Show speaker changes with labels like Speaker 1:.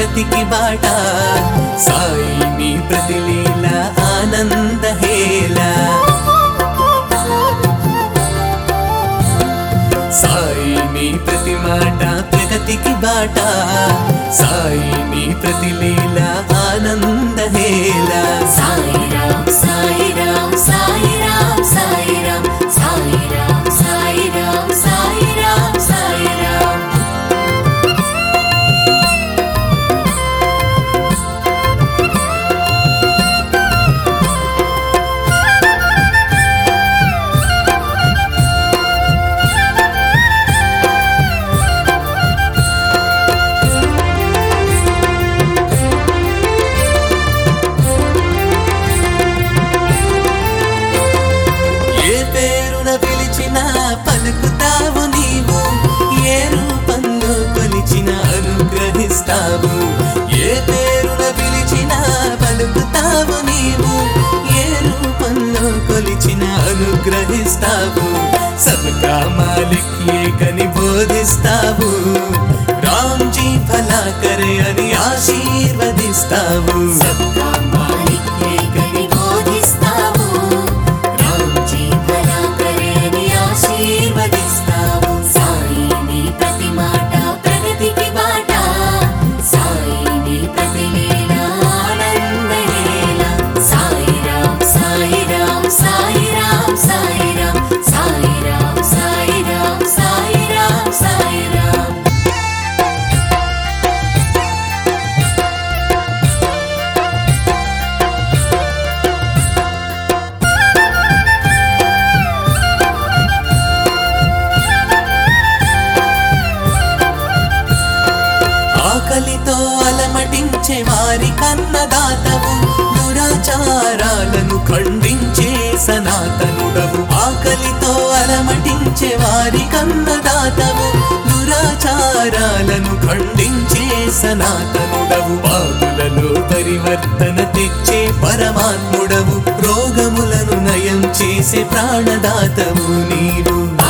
Speaker 1: ప్రగతికి బాట సాయి నీ ప్రతిలీల ఆనంద హేళ సాయి నీ ప్రతి మాట ప్రగతికి బాట సాయి నీ ప్రతిలీల ఆనంద హేళ
Speaker 2: సాయిరాం సాయిరాం సాయిరాం సాయిరాం సాయిరాం సాయిరాం సాయిరాం సాయిరాం
Speaker 1: ఏ పేరున పిలిచినా పలుకుతావు నీవు ఏ రూపంలో కొలిచిన అనుగ్రహిస్తావు ఏ పేరున పిలిచినా పలుకుతావు నీవు ఏ రూపంలో కొలిచిన అనుగ్రహిస్తావు సబ్కా మాలిక్ ఏకని బోధిస్తావు రామ్జీ భలా కరే అని ఆశీర్వదిస్తావు
Speaker 2: సబ్కా మాలిక్ ఏకని బోధిస్తావు రామ్జీ భలా కరే అని ఆశీర్వదిస్తావు సాయి నీ ప్రతి మాట ప్రగతికి బాట సాయి నీ ప్రతి లీల ఆనందలీల సాయిరాం సాయిరాం సాయిరాం సాయిరాం సాయిరాం సాయిరాం సాయిరాం సాయిరాం
Speaker 1: ఆకలితో అలమటించే వారి కన్నదాతవు దురాచారాలను ఖండించే సనాతనుడవు ఆకలితో అలమటించే వారి కన్నదాతవు దురాచారాలను ఖండించే సనాతనుడవు బాధులలో పరివర్తన తెచ్చే పరమాత్ముడవు రోగములను నయం చేసే ప్రాణదాతవు నీవు